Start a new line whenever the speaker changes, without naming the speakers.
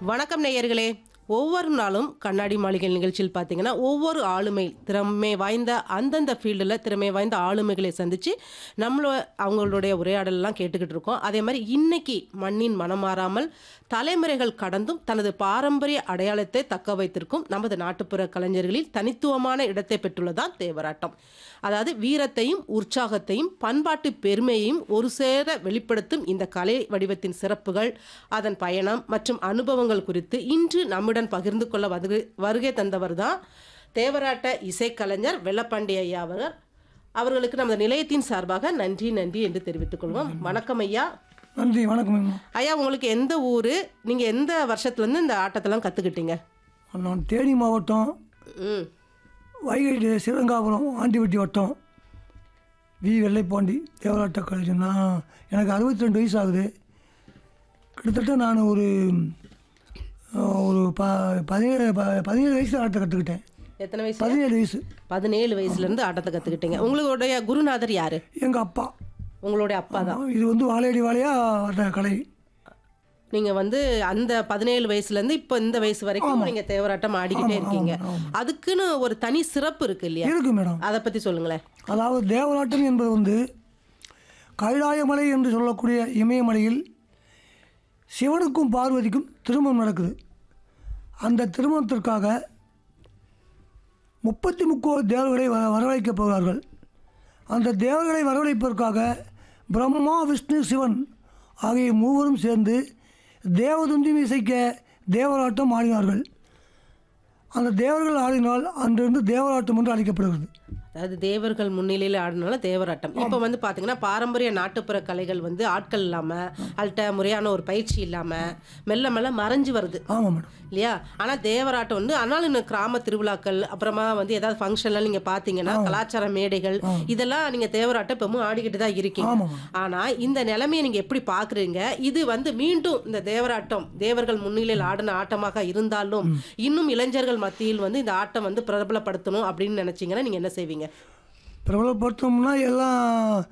வணக்கம் நேயர்களே ஒவ்வொரு நாளும் கண்ணாடி மாளிகை நிகழ்ச்சியில் பார்த்தீங்கன்னா ஒவ்வொரு ஆளுமை திறமை வாய்ந்த அந்தந்த ஃபீல்டில் திறமை வாய்ந்த ஆளுமைகளை சந்தித்து நம்மள அவங்களுடைய உரையாடலாம் கேட்டுக்கிட்டு இருக்கோம் அதே மாதிரி இன்னைக்கு மண்ணின் மனம் மாறாமல் தலைமுறைகள் கடந்தும் தனது பாரம்பரிய அடையாளத்தை தக்க வைத்திருக்கும் நமது நாட்டுப்புற கலைஞர்களில் தனித்துவமான இடத்தை பெற்றுள்ளதான் தேவராட்டம் அதாவது வீரத்தையும் உற்சாகத்தையும் பண்பாட்டு பெருமையையும் ஒரு சேர வெளிப்படுத்தும் இந்த கலை வடிவத்தின் சிறப்புகள் அதன் பயணம் மற்றும் அனுபவங்கள் குறித்து இன்று நம்முடன் பகிர்ந்து கொள்ள வருகை வருகை தந்தவர் தான் தேவராட்ட இசைக்கலைஞர் வெள்ளப்பாண்டி ஐயா அவர் அவர்களுக்கு நமது நிலையத்தின் சார்பாக நன்றி நன்றி என்று தெரிவித்துக் கொள்வோம் வணக்கம் ஐயா
நன்றி வணக்கம் அம்மா.
ஐயா உங்களுக்கு எந்த ஊர் நீங்கள் எந்த வருஷத்துலேருந்து இந்த ஆட்டத்தெல்லாம் கற்றுக்கிட்டீங்க
நான் தேனி மாவட்டம்
ம்
வைகை சிவகங்காபுரம் ஆண்டிவட்டி வட்டம் வி வெள்ளைப்பாண்டி தேவராட்ட காலேஜ் நான் எனக்கு அறுபத்தி ரெண்டு வயசு ஆகுது கிட்டத்தட்ட நான் ஒரு அஹ், ஒரு ப பதினேழு ப பதினேழு வயசு ஆட்டத்தை கற்றுக்கிட்டேன்
எத்தனை வயசு
பதினேழு வயசு
பதினேழு வயசுலேருந்து ஆட்டத்தை கற்றுக்கிட்டீங்க உங்களுடைய குருநாதர் யார்
எங்கள் அப்பா
உங்களுடைய அப்பா தான்
இது வந்து வாழையடி வாழையாக வர்ற கலை
நீங்கள் வந்து அந்த பதினேழு வயசுலேருந்து இப்போ இந்த வயசு வரைக்கும் நீங்கள் தேவராட்டம் ஆடிக்கிட்டே இருக்கீங்க அதுக்குன்னு ஒரு தனி சிறப்பு இருக்கு இல்லையா
இருக்கு மேடம்
அதை பற்றி சொல்லுங்களேன்
அதாவது தேவராட்டம் என்பது வந்து கைலாயமலை என்று சொல்லக்கூடிய இமயமலையில் சிவனுக்கும் பார்வதிக்கும் திருமணம் நடக்குது அந்த திருமணத்திற்காக முப்பத்தி முக்கோடி தேவர்களை வ வரவழைக்கப் போகிறார்கள் அந்த தேவர்களை வரவழைப்பதற்காக பிரம்மா விஷ்ணு சிவன் ஆகிய மூவரும் சேர்ந்து தேவதுந்தி இசைக்க தேவராட்டம் ஆடினார்கள் அந்த தேவர்கள் ஆடினால் அன்றிருந்து தேவராட்டம் என்று அழைக்கப்படுகிறது
அதாவது தேவர்கள் முன்னிலையில் ஆடினால தேவராட்டம் இப்போ வந்து பார்த்தீங்கன்னா பாரம்பரிய நாட்டுப்புற கலைகள் வந்து ஆட்கள் இல்லாமல் அதுகிட்ட முறையான ஒரு பயிற்சி இல்லாமல் மெல்ல மெல்ல மறைஞ்சு வருது
ஆமாம் மேடம்
இல்லையா ஆனால் தேவராட்டம் வந்து ஆனாலும் இன்னும் கிராம திருவிழாக்கள் அப்புறமா வந்து ஏதாவது ஃபங்க்ஷன்லாம் நீங்கள் பார்த்தீங்கன்னா கலாச்சார மேடைகள் இதெல்லாம் நீங்கள் தேவராட்டம் இப்பவும் ஆடிக்கிட்டு தான் இருக்கீங்க
ஆமாம்
ஆனால் இந்த நிலைமையை நீங்கள் எப்படி பார்க்குறீங்க இது வந்து மீண்டும் இந்த தேவராட்டம் தேவர்கள் முன்னிலையில் ஆடின ஆட்டமாக இருந்தாலும் இன்னும் இளைஞர்கள் மத்தியில் வந்து இந்த ஆட்டம் வந்து பிரபலப்படுத்தணும் அப்படின்னு நினைச்சீங்கன்னா நீங்கள் என்ன செய்வீங்க
பிரபலப்படுத்தணும்னா எல்லாம்